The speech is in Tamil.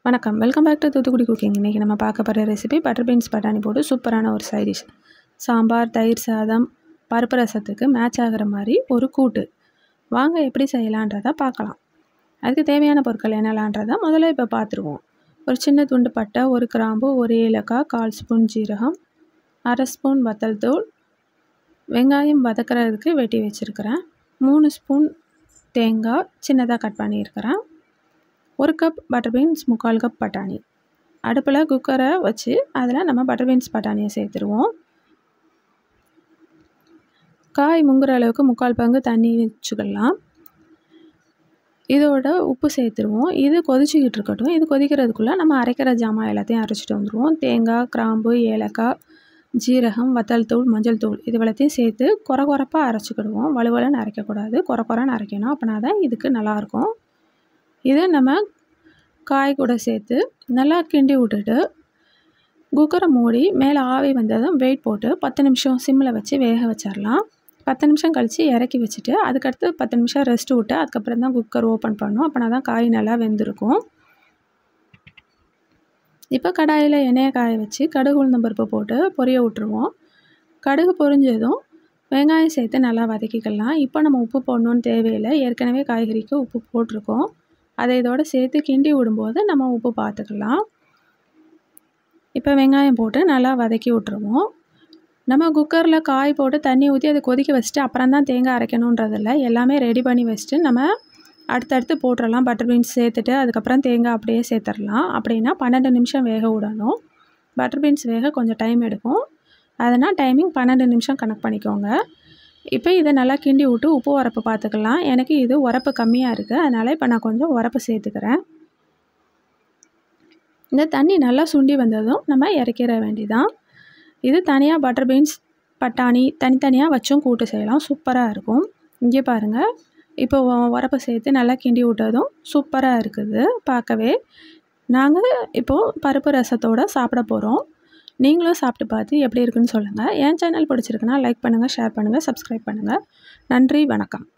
வணக்கம் welcome back to Thoothukudi cooking இன்றைக்கி நம்ம பார்க்க போகிற ரெசிபி பட்டர் பீன்ஸ் பட்டாணி போட்டு சூப்பரான ஒரு சைட் டிஷ் சாம்பார் தயிர் சாதம் பருப்பு ரசத்துக்கு மேட்ச் ஆகிற மாதிரி ஒரு கூட்டு வாங்க எப்படி செய்யலான்றதை பார்க்கலாம் அதுக்கு தேவையான பொருட்கள் என்னலான்றதை முதல்ல இப்போ பார்த்துருவோம் ஒரு சின்ன துண்டு பட்டை ஒரு கிராம்பு ஒரு ஏலக்காய் கால் ஸ்பூன் ஜீரகம் அரை ஸ்பூன் வத்தல் தூள் வெங்காயம் வதக்கிறதுக்கு வெட்டி வச்சுருக்கிறேன் மூணு ஸ்பூன் தேங்காய் சின்னதாக கட் பண்ணியிருக்கிறேன் ஒரு கப் பட்டர் பீன்ஸ் முக்கால் கப் பட்டாணி அடுப்பில் குக்கரை வச்சு அதில் நம்ம பட்டர் பீன்ஸ் பட்டாணியை சேர்த்துருவோம் காய் முங்குற அளவுக்கு முக்கால் பங்கு தண்ணி வச்சுக்கலாம் இதோட உப்பு சேர்த்துருவோம் இது கொதிச்சுக்கிட்டு இருக்கட்டும் இது கொதிக்கிறதுக்குள்ளே நம்ம அரைக்கிற ஜாமான் எல்லாத்தையும் அரைச்சிட்டு வந்துடுவோம் தேங்காய் கிராம்பு ஏலக்காய் ஜீரகம் வத்தல் தூள் மஞ்சள் தூள் இது எல்லாத்தையும் சேர்த்து குறை குறைப்பாக அரைச்சிக்கிடுவோம் வலுவலன்னு அரைக்கக்கூடாது குறை குறைன்னு அரைக்கணும் அப்படின்னா தான் இதுக்கு நல்லாயிருக்கும் இதை நம்ம காய் கூட சேர்த்து நல்லா கிண்டி விட்டுட்டு குக்கரை மூடி மேலே ஆவி வந்ததும் வெயிட் போட்டு பத்து நிமிஷம் சிம்மில் வச்சு வேக வச்சிடலாம் பத்து நிமிஷம் கழித்து இறக்கி வச்சுட்டு அதுக்கடுத்து பத்து நிமிஷம் ரெஸ்ட் விட்டு அதுக்கப்புறம் தான் குக்கர் ஓப்பன் பண்ணணும் அப்படின்னா தான் காய் நல்லா வெந்திருக்கும் இப்போ கடாயில் எண்ணெயை காய வச்சு கடுகு உளுந்தம் பருப்பு போட்டு பொரிய விட்ருவோம் கடுகு பொரிஞ்சதும் வெங்காயம் சேர்த்து நல்லா வதக்கிக்கலாம் இப்போ நம்ம உப்பு போடணுன்னு தேவையில்லை ஏற்கனவே காய்கறிக்கு உப்பு போட்டிருக்கோம் அதை இதோடு சேர்த்து கிண்டி விடும்போது நம்ம உப்பு பார்த்துக்கலாம் இப்போ வெங்காயம் போட்டு நல்லா வதக்கி விட்ருவோம் நம்ம குக்கரில் காய் போட்டு தண்ணி ஊற்றி அதை கொதிக்க வச்சுட்டு அப்புறம் தான் தேங்காய் அரைக்கணுன்றதில்ல எல்லாமே ரெடி பண்ணி வச்சுட்டு நம்ம அடுத்தடுத்து போட்டுடலாம் பட்டர் பீன்ஸ் சேர்த்துட்டு அதுக்கப்புறம் தேங்காய் அப்படியே சேர்த்துடலாம் அப்படின்னா பன்னெண்டு நிமிஷம் வேக விடணும் பட்டர் பீன்ஸ் வேக கொஞ்சம் டைம் எடுக்கும் அதனால் டைமிங் பன்னெண்டு நிமிஷம் கணக்கு பண்ணிக்கோங்க இப்போ இதை நல்லா கிண்டி விட்டு உப்பு உரப்பு பார்த்துக்கலாம் எனக்கு இது உரப்பு கம்மியாக இருக்குது அதனால் இப்போ நான் கொஞ்சம் உரப்பு சேர்த்துக்கிறேன் இந்த தண்ணி நல்லா சுண்டி வந்ததும் நம்ம இறக்கிற வேண்டிதான் இது தனியாக பட்டர் பீன்ஸ் பட்டாணி தனித்தனியாக வச்சும் கூட்டு செய்யலாம் சூப்பராக இருக்கும் இங்கே பாருங்கள் இப்போ உரப்பு சேர்த்து நல்லா கிண்டி விட்டதும் சூப்பராக இருக்குது பார்க்கவே நாங்கள் இப்போது பருப்பு ரசத்தோடு சாப்பிட போகிறோம் நீங்களும் சாப்பிட்டு பார்த்து எப்படி இருக்குன்னு சொல்லுங்கள் என் சேனல் பிடிச்சிருக்குன்னா லைக் பண்ணுங்கள் ஷேர் பண்ணுங்கள் சப்ஸ்கிரைப் பண்ணுங்கள் நன்றி வணக்கம்